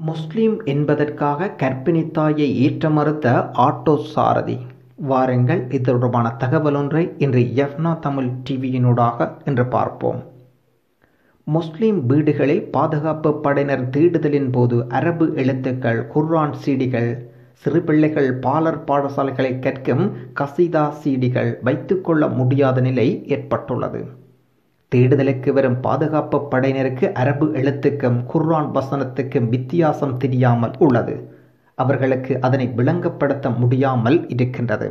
முஸ்லிம் என்பதற்காக கர்ப்பிணி தாயை ஏற்ற மறுத்த ஆட்டோ சாரதி வாருங்கள் இது தொடர்பான தகவல் ஒன்றை இன்று எஃப்னா தமிழ் டிவியினூடாக இன்று பார்ப்போம் முஸ்லிம் வீடுகளில் பாதுகாப்பு படையினர் தேடுதலின் போது அரபு எழுத்துக்கள் குர்ஆன் சீடிகள் சிறு பிள்ளைகள் பாலர் பாடசாலைகளில் கற்கும் கசீதா சீடிகள் வைத்துக்கொள்ள முடியாத நிலை ஏற்பட்டுள்ளது தேடுதலுக்கு வரும் பாதுகாப்பு படையினருக்கு அரபு எழுத்துக்கும் குர்ஆன் வசனத்துக்கும் வித்தியாசம் தெரியாமல் உள்ளது அவர்களுக்கு அதனை விளங்கப்படுத்த முடியாமல் இருக்கின்றது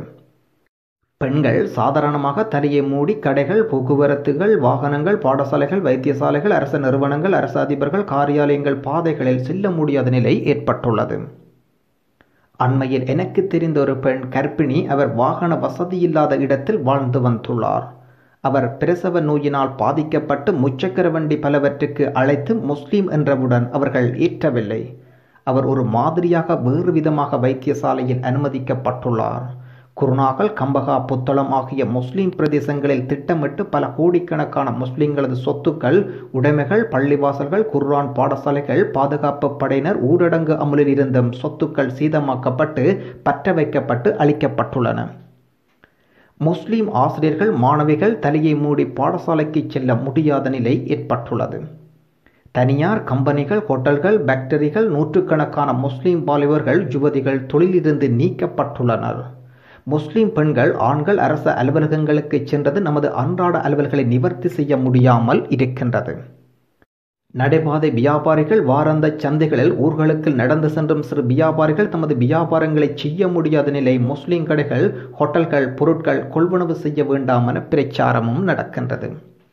பெண்கள் சாதாரணமாக தலையை மூடி கடைகள் போக்குவரத்துகள் வாகனங்கள் பாடசாலைகள் வைத்தியசாலைகள் அரசு நிறுவனங்கள் அரசு அதிபர்கள் காரியாலயங்கள் பாதைகளில் செல்ல முடியாத நிலை ஏற்பட்டுள்ளது அண்மையில் எனக்கு தெரிந்த ஒரு பெண் கர்ப்பிணி அவர் வாகன வசதியில்லாத இடத்தில் வாழ்ந்து வந்துள்ளார் அவர் பிரசவ நோயினால் பாதிக்கப்பட்டு முச்சக்கர வண்டி பலவற்றுக்கு அழைத்து முஸ்லீம் என்றவுடன் அவர்கள் ஏற்றவில்லை அவர் ஒரு மாதிரியாக வேறு விதமாக வைத்தியசாலையில் அனுமதிக்கப்பட்டுள்ளார் குருநாகல் கம்பகா புத்தளம் ஆகிய முஸ்லிம் பிரதேசங்களில் திட்டமிட்டு பல கோடிக்கணக்கான முஸ்லிம்களது சொத்துக்கள் உடைமைகள் பள்ளிவாசல்கள் குர்ஆன் பாடசாலைகள் பாதுகாப்பு படையினர் ஊரடங்கு அமலில் இருந்தும் சொத்துக்கள் சீதமாக்கப்பட்டு பற்ற வைக்கப்பட்டு அளிக்கப்பட்டுள்ளன முஸ்லிம் ஆசிரியர்கள் மாணவிகள் தலையை மூடி பாடசாலைக்கு செல்ல முடியாத நிலை ஏற்பட்டுள்ளது தனியார் கம்பெனிகள் ஹோட்டல்கள் பேக்டரிகள் நூற்றுக்கணக்கான முஸ்லிம் வாலிபர்கள் யுவதிகள் தொழிலிருந்து நீக்கப்பட்டுள்ளனர் முஸ்லிம் பெண்கள் ஆண்கள் அரசு அலுவலகங்களுக்கு சென்றது நமது அன்றாட அலுவல்களை நிவர்த்தி செய்ய முடியாமல் இருக்கின்றது நடைபாதை வியாபாரிகள் வாரந்த சந்தைகளில் ஊர்களுக்கு நடந்து சென்றும் சிறு வியாபாரிகள் தமது வியாபாரங்களை செய்ய முடியாத நிலை முஸ்லிம் கடைகள் ஹோட்டல்கள் பொருட்கள் கொள்வனவு செய்ய வேண்டாம் என பிரச்சாரமும் நடக்கின்றது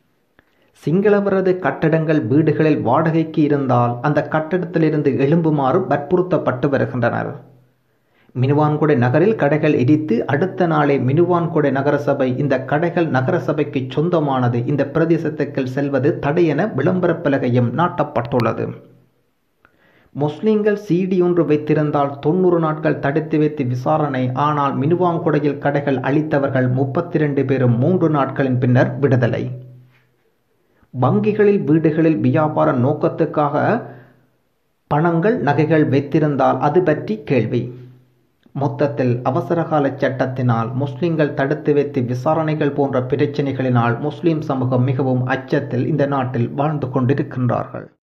சிங்களவரது கட்டடங்கள் வீடுகளில் வாடகைக்கு இருந்தால் அந்த கட்டடத்திலிருந்து எழும்புமாறு வற்புறுத்தப்பட்டு வருகின்றனர் மினுவான்குடை நகரில் கடைகள் இடித்து அடுத்த நாளே மினுவான்குடை நகரசபை இந்த கடைகள் நகரசபைக்கு சொந்தமானது இந்த பிரதேசத்துக்கு செல்வது தடையென விளம்பர பலகையும் நாட்டப்பட்டுள்ளது முஸ்லிம்கள் சீடி ஒன்று வைத்திருந்தால் தொண்ணூறு நாட்கள் தடுத்து வைத்து விசாரணை ஆனால் மினுவாங்குடையில் கடைகள் அளித்தவர்கள் முப்பத்தி ரெண்டு பேரும் மூன்று நாட்களின் பின்னர் விடுதலை வங்கிகளில் வீடுகளில் வியாபார நோக்கத்துக்காக பணங்கள் நகைகள் வைத்திருந்தால் அது பற்றி கேள்வி மொத்தத்தில் அவசரகால சட்டத்தினால் முஸ்லிம்கள் தடுத்து வைத்து விசாரணைகள் போன்ற பிரச்சனைகளினால் முஸ்லிம் சமூகம் மிகவும் அச்சத்தில் இந்த நாட்டில் வாழ்ந்து கொண்டிருக்கின்றார்கள்